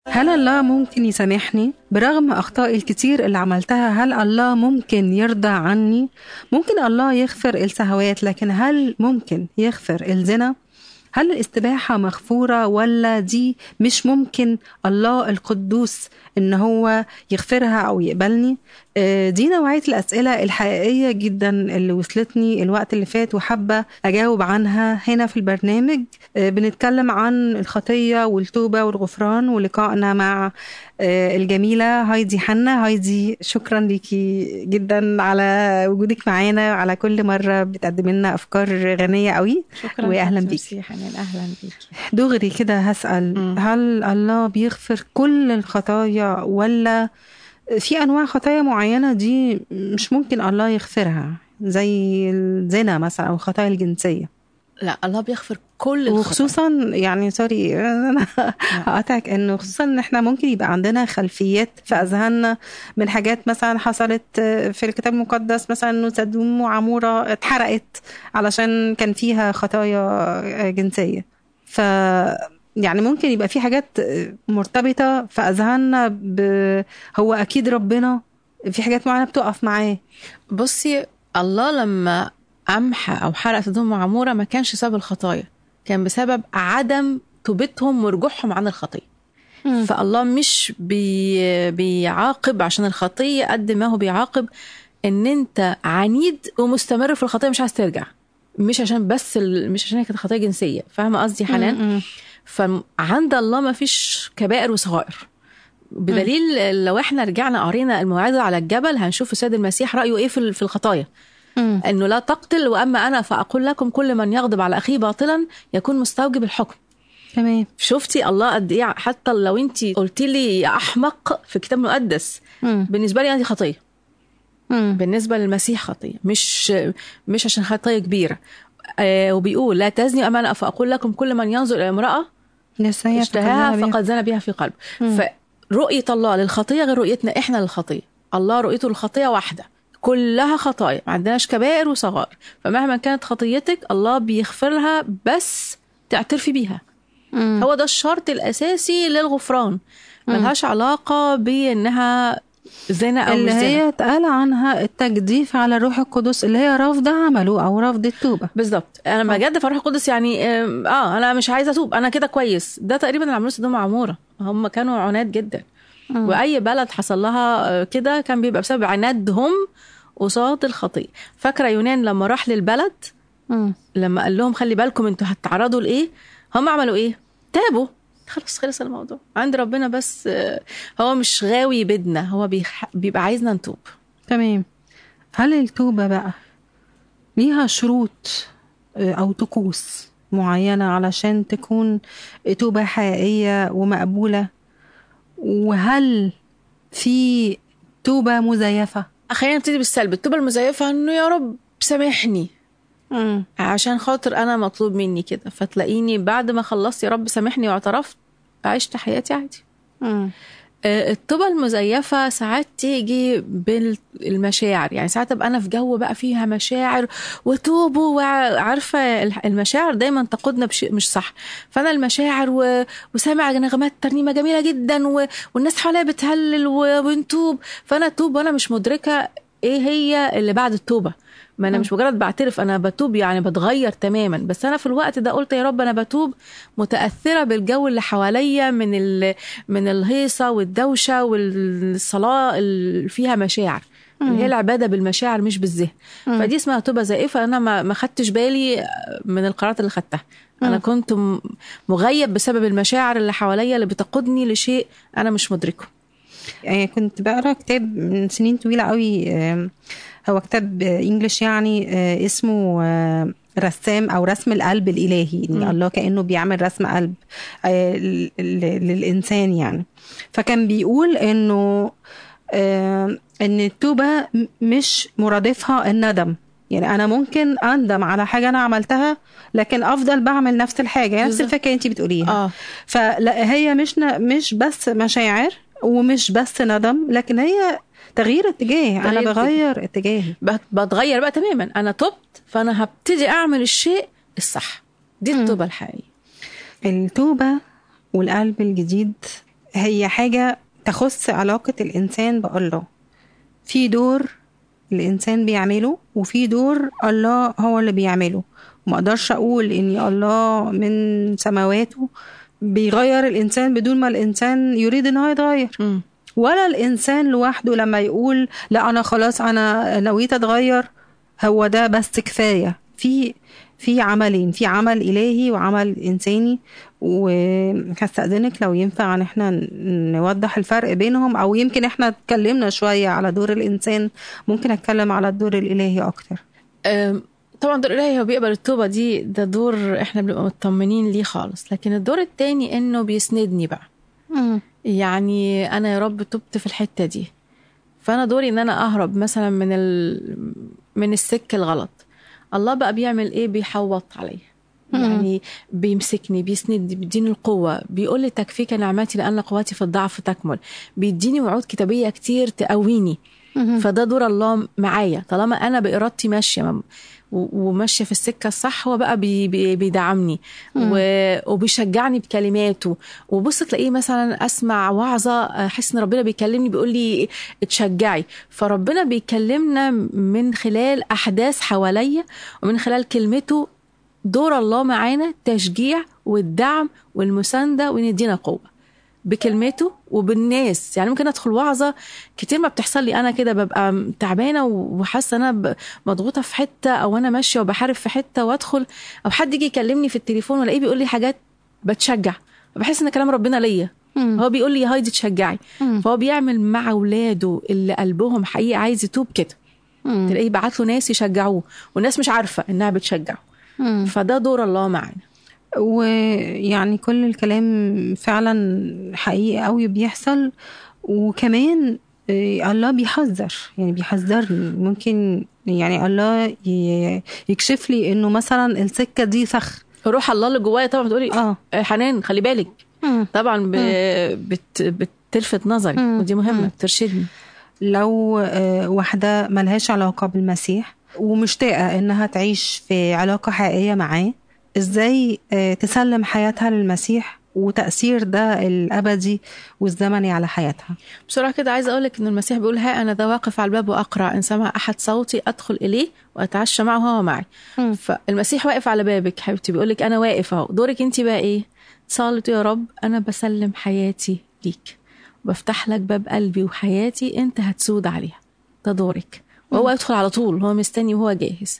هل الله ممكن يسامحني برغم أخطائي الكتير اللي عملتها هل الله ممكن يرضى عني ممكن الله يغفر السهوات لكن هل ممكن يغفر الزنا هل الاستباحة مغفورة ولا دي مش ممكن الله القدوس ان هو يغفرها او يقبلني آه، دي نوعية الأسئلة الحقيقية جدا اللي وصلتني الوقت اللي فات وحابة أجاوب عنها هنا في البرنامج آه، بنتكلم عن الخطية والتوبة والغفران ولقائنا مع آه، الجميلة هايدي حنا هايدي شكرا ليكي جدا على وجودك معانا على كل مرة بتقدم لنا أفكار غنية قوي شكرا وأهلا حبيبتي، بيكي. ميرسي حنان اهلا بيكي دغري كده هسأل مم. هل الله بيغفر كل الخطايا ولا في أنواع خطايا معينة دي مش ممكن الله يغفرها زي الزنا مثلا أو الخطايا الجنسية لا الله بيغفر كل الخطايا. وخصوصا يعني سوري أنا هقطعك إنه خصوصا إن إحنا ممكن يبقى عندنا خلفيات في أذهاننا من حاجات مثلا حصلت في الكتاب المقدس مثلا إنه سدوم وعمورة اتحرقت علشان كان فيها خطايا جنسية ف يعني ممكن يبقى في حاجات مرتبطة في أذهاننا ب... هو أكيد ربنا في حاجات معينة بتقف معاه بصي الله لما امحى او حرق سدوم وعموره ما كانش سبب الخطايا كان بسبب عدم توبتهم ورجوعهم عن الخطيه فالله مش بي بيعاقب عشان الخطيه قد ما هو بيعاقب ان انت عنيد ومستمر في الخطيه مش عايز ترجع مش عشان بس ال... مش عشان هي كانت خطيه جنسيه فاهمه قصدي حنان م- م. فعند الله ما فيش كبائر وصغائر بدليل لو احنا رجعنا قرينا الموعظه على الجبل هنشوف السيد المسيح رايه ايه في ال- في الخطايا م. انه لا تقتل واما انا فاقول لكم كل من يغضب على اخيه باطلا يكون مستوجب الحكم تمام شفتي الله قد ايه حتى لو انت قلتي لي يا احمق في الكتاب المقدس م. بالنسبه لي انا دي خطيه م. بالنسبه للمسيح خطيه مش مش عشان خطيه كبيره آه وبيقول لا تزني اما انا فاقول لكم كل من ينظر الى امراه لسه هي اشتهاها فقدها بيها. فقد زنى بها في قلبه مم. فرؤية الله للخطية غير رؤيتنا احنا للخطية الله رؤيته للخطية واحدة كلها خطايا ما عندناش كبائر وصغائر فمهما كانت خطيتك الله بيغفرها بس تعترفي بيها م. هو ده الشرط الأساسي للغفران ملهاش علاقة بأنها زنا أو اللي مش زنا. هي اتقال عنها التجديف على الروح القدس اللي هي رفض عمله او رفض التوبه بالظبط انا لما جد في الروح القدس يعني آم، اه انا مش عايزه اتوب انا كده كويس ده تقريبا اللي عملوه سدوم وعموره هم كانوا عناد جدا مم. واي بلد حصل لها آه، كده كان بيبقى بسبب عنادهم قصاد الخطيه فاكره يونان لما راح للبلد م. لما قال لهم خلي بالكم انتوا هتتعرضوا لايه هم عملوا ايه تابوا خلاص خلص الموضوع عند ربنا بس آه، هو مش غاوي بدنا هو بيح... بيبقى عايزنا نتوب تمام هل التوبه بقى ليها شروط آه، او طقوس معينه علشان تكون توبه حقيقيه ومقبوله وهل في توبه مزيفه خلينا نبتدي بالسلب التوبه المزيفه انه يا رب سامحني م. عشان خاطر انا مطلوب مني كده فتلاقيني بعد ما خلصت يا رب سامحني واعترفت عشت حياتي عادي م. آه، الطوبة المزيفة ساعات تيجي بالمشاعر يعني ساعات ابقى انا في جو بقى فيها مشاعر وتوبوا وعارفة المشاعر دايما تقودنا بشيء مش صح فانا المشاعر و... وسامع نغمات ترنيمة جميلة جدا و... والناس حواليا بتهلل و... ونتوب فانا اتوب وانا مش مدركة ايه هي اللي بعد التوبة ما انا مش مجرد بعترف انا بتوب يعني بتغير تماما بس انا في الوقت ده قلت يا رب انا بتوب متاثره بالجو اللي حواليا من ال... من الهيصه والدوشه والصلاه اللي فيها مشاعر اللي هي العباده بالمشاعر مش بالذهن فدي اسمها توبه زائفه انا ما ما خدتش بالي من القرارات اللي خدتها انا كنت م- مغيب بسبب المشاعر اللي حواليا اللي بتقودني لشيء انا مش مدركه يعني كنت بقرا كتاب من سنين طويلة قوي آم، هو كتاب آه، انجلش يعني آه، اسمه آه، رسام او رسم القلب الالهي يعني الله كانه بيعمل رسم قلب آه، ل- ل- للانسان يعني فكان بيقول انه آه، ان التوبه م- مش مرادفها الندم يعني انا ممكن اندم على حاجه انا عملتها لكن افضل بعمل نفس الحاجه نفس بالظبط. الفكره اللي انت بتقوليها اه فلا هي مش ن- مش بس مشاعر ومش بس ندم لكن هي تغيير اتجاه انا تغيير بغير اتجاهي بت- بتغير بقى تماما انا تبت فانا هبتدي اعمل الشيء الصح دي التوبه الحقيقيه التوبه والقلب الجديد هي حاجة تخص علاقة الإنسان بالله في دور الإنسان بيعمله وفي دور الله هو اللي بيعمله وما اقدرش اقول ان الله من سماواته بيغير الانسان بدون ما الانسان يريد ان هو يتغير مم. ولا الانسان لوحده لما يقول لا انا خلاص انا نويت اتغير هو ده بس كفايه في في عملين في عمل الهي وعمل انساني وهستأذنك لو ينفع ان احنا نوضح الفرق بينهم او يمكن احنا اتكلمنا شويه على دور الانسان ممكن اتكلم على الدور الالهي اكتر أم، طبعا دور الهي هو بيقبل التوبه دي ده دور احنا بنبقى مطمنين ليه خالص لكن الدور التاني انه بيسندني بقى يعني انا يا رب تبت في الحته دي فانا دوري ان انا اهرب مثلا من ال... من السكه الغلط الله بقى بيعمل ايه بيحوط عليا مم. يعني بيمسكني بيسندني بيديني القوه بيقول لي تكفيك نعمتي لان قوتي في الضعف تكمل بيديني وعود كتابيه كتير تقويني فده دور الله معايا طالما انا بارادتي ماشيه مم- و- وماشيه في السكه الصح هو بقى بي بي بيدعمني و- وبيشجعني بكلماته وبص تلاقيه مثلا اسمع وعظه احس ان ربنا بيكلمني بيقول لي اتشجعي فربنا بيكلمنا من خلال احداث حواليا ومن خلال كلمته دور الله معانا تشجيع والدعم والمسانده وان يدينا قوه بكلمته وبالناس يعني ممكن ادخل وعظه كتير ما بتحصل لي انا كده ببقى تعبانه وحاسه انا ب- مضغوطه في حته او انا ماشيه وبحارب في حته وادخل او حد يجي يكلمني في التليفون والاقيه بيقول لي حاجات بتشجع بحس ان كلام ربنا ليا هو بيقول لي يا هايدي تشجعي فهو بيعمل مع اولاده اللي قلبهم حقيقي عايز يتوب كده تلاقيه بعت له ناس يشجعوه والناس مش عارفه انها بتشجعه فده دور الله معانا ويعني كل الكلام فعلا حقيقي قوي بيحصل وكمان آه، الله بيحذر يعني بيحذرني ممكن يعني الله ي- يكشف لي انه مثلا السكه دي فخ روح الله اللي جوايا طبعا بتقولي اه آه، حنان خلي بالك طبعا ب... بت... بتلفت نظري مم. ودي مهمه مم. بترشدني لو آه، واحده ملهاش علاقه بالمسيح ومشتاقه انها تعيش في علاقه حقيقيه معاه ازاي آه، تسلم حياتها للمسيح وتاثير ده الابدي والزمني على حياتها بسرعه كده عايزه اقول لك ان المسيح بيقول ها انا ذا واقف على الباب واقرا ان سمع احد صوتي ادخل اليه واتعشى معه هو معي مم. فالمسيح واقف على بابك حبيبتي بيقول لك انا واقف اهو دورك انت بقى ايه تصلي يا رب انا بسلم حياتي ليك بفتح لك باب قلبي وحياتي انت هتسود عليها ده دورك وهو يدخل على طول هو مستني وهو جاهز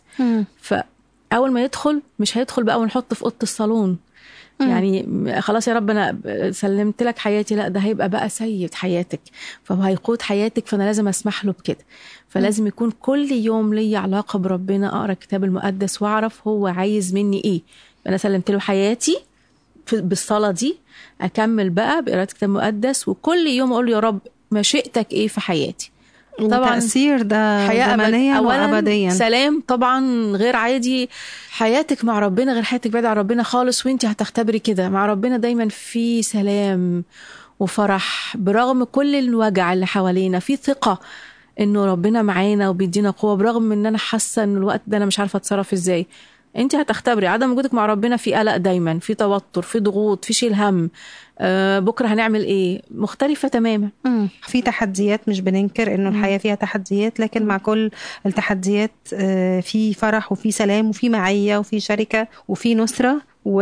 فاول ما يدخل مش هيدخل بقى ونحط في اوضه الصالون يعني م- خلاص يا رب انا ب- سلمت لك حياتي لا ده هيبقى بقى سيد حياتك فهو هيقود حياتك فانا لازم اسمح له بكده فلازم يكون كل يوم لي علاقه بربنا اقرا الكتاب المقدس واعرف هو عايز مني ايه انا سلمت له حياتي في- بالصلاه دي اكمل بقى بقراءه الكتاب المقدس وكل يوم اقول له يا رب مشيئتك ايه في حياتي طبعا تأثير ده حياة أبد- زمنيا أولاً وابديا سلام طبعا غير عادي حياتك مع ربنا غير حياتك بعيد عن ربنا خالص وانت هتختبري كده مع ربنا دايما في سلام وفرح برغم كل الوجع اللي حوالينا في ثقة انه ربنا معانا وبيدينا قوة برغم ان انا حاسة ان الوقت ده انا مش عارفة اتصرف ازاي انت هتختبري عدم وجودك مع ربنا في قلق دايما في توتر في ضغوط في شيل هم آه بكره هنعمل ايه مختلفة تماما مم. في تحديات مش بننكر انه الحياه فيها تحديات لكن مع كل التحديات آه، في فرح وفي سلام وفي معيه وفي شركه وفي نصره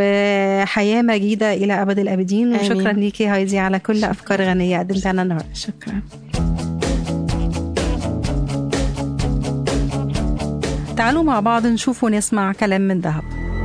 وحياه مجيده الى ابد الابدين آمين. وشكرا ليكي هايدي على كل افكار غنيه قدمتها لنا النهارده شكرا تعالوا مع بعض نشوف ونسمع كلام من ذهب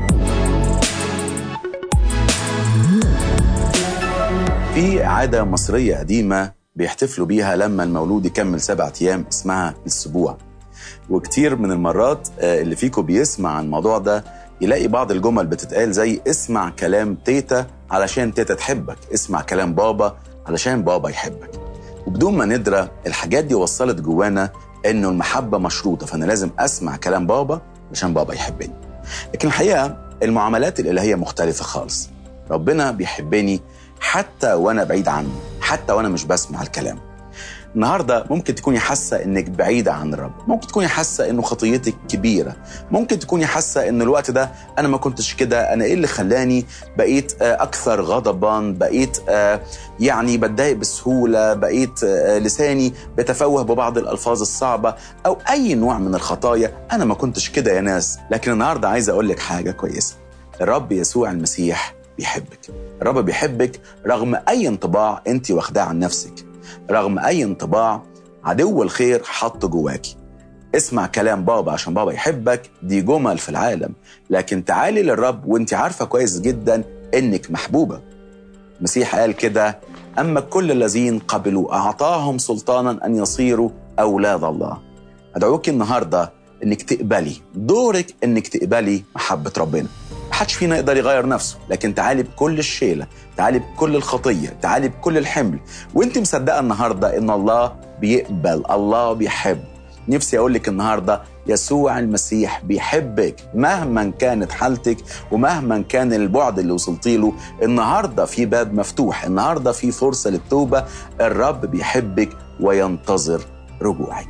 في عادة مصرية قديمة بيحتفلوا بيها لما المولود يكمل سبعة أيام اسمها السبوع وكتير من المرات آه، اللي فيكم بيسمع عن الموضوع ده يلاقي بعض الجمل بتتقال زي اسمع كلام تيتا علشان تيتا تحبك اسمع كلام بابا علشان بابا يحبك وبدون ما ندرى الحاجات دي وصلت جوانا انه المحبة مشروطة فانا لازم اسمع كلام بابا علشان بابا يحبني لكن الحقيقة المعاملات الإلهية مختلفة خالص ربنا بيحبني حتى وانا بعيد عنه حتى وانا مش بسمع الكلام النهارده ممكن تكوني حاسه انك بعيده عن الرب ممكن تكوني حاسه انه خطيتك كبيره ممكن تكوني حاسه ان الوقت ده انا ما كنتش كده انا ايه اللي خلاني بقيت آه، اكثر غضبا بقيت آه، يعني بتضايق بسهوله بقيت آه، لساني بيتفوه ببعض الالفاظ الصعبه او اي نوع من الخطايا انا ما كنتش كده يا ناس لكن النهارده عايز اقول لك حاجه كويسه الرب يسوع المسيح بيحبك الرب بيحبك رغم اي انطباع انت واخداه عن نفسك رغم اي انطباع عدو الخير حطه جواكي اسمع كلام بابا عشان بابا يحبك دي جمل في العالم لكن تعالي للرب وانت عارفه كويس جدا انك محبوبه المسيح قال كده اما كل الذين قبلوا اعطاهم سلطانا ان يصيروا اولاد الله ادعوك النهارده انك تقبلي دورك انك تقبلي محبه ربنا محدش فينا يقدر يغير نفسه لكن تعالي بكل الشيلة تعالي بكل الخطية تعالي بكل الحمل وانت مصدقة النهاردة ان الله بيقبل الله بيحب نفسي اقول لك النهارده يسوع المسيح بيحبك مهما كانت حالتك ومهما كان البعد اللي وصلتي له النهارده في باب مفتوح النهارده في فرصه للتوبه الرب بيحبك وينتظر رجوعك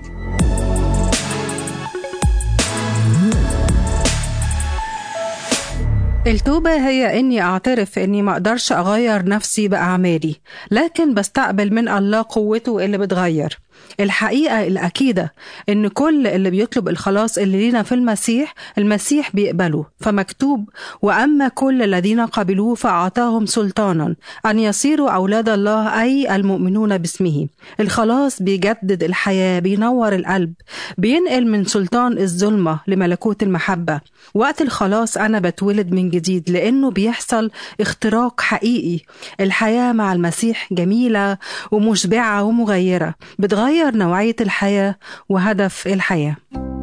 التوبة هي إني أعترف إني ما أقدرش أغير نفسي بأعمالي لكن بستقبل من الله قوته اللي بتغير الحقيقة الأكيدة إن كل اللي بيطلب الخلاص اللي لينا في المسيح المسيح بيقبله فمكتوب وأما كل الذين قبلوه فأعطاهم سلطانا أن يصيروا أولاد الله أي المؤمنون باسمه الخلاص بيجدد الحياة بينور القلب بينقل من سلطان الظلمة لملكوت المحبة وقت الخلاص أنا بتولد من جديد لأنه بيحصل اختراق حقيقي الحياة مع المسيح جميلة ومشبعة ومغيرة بتغير نوعية الحياة وهدف الحياة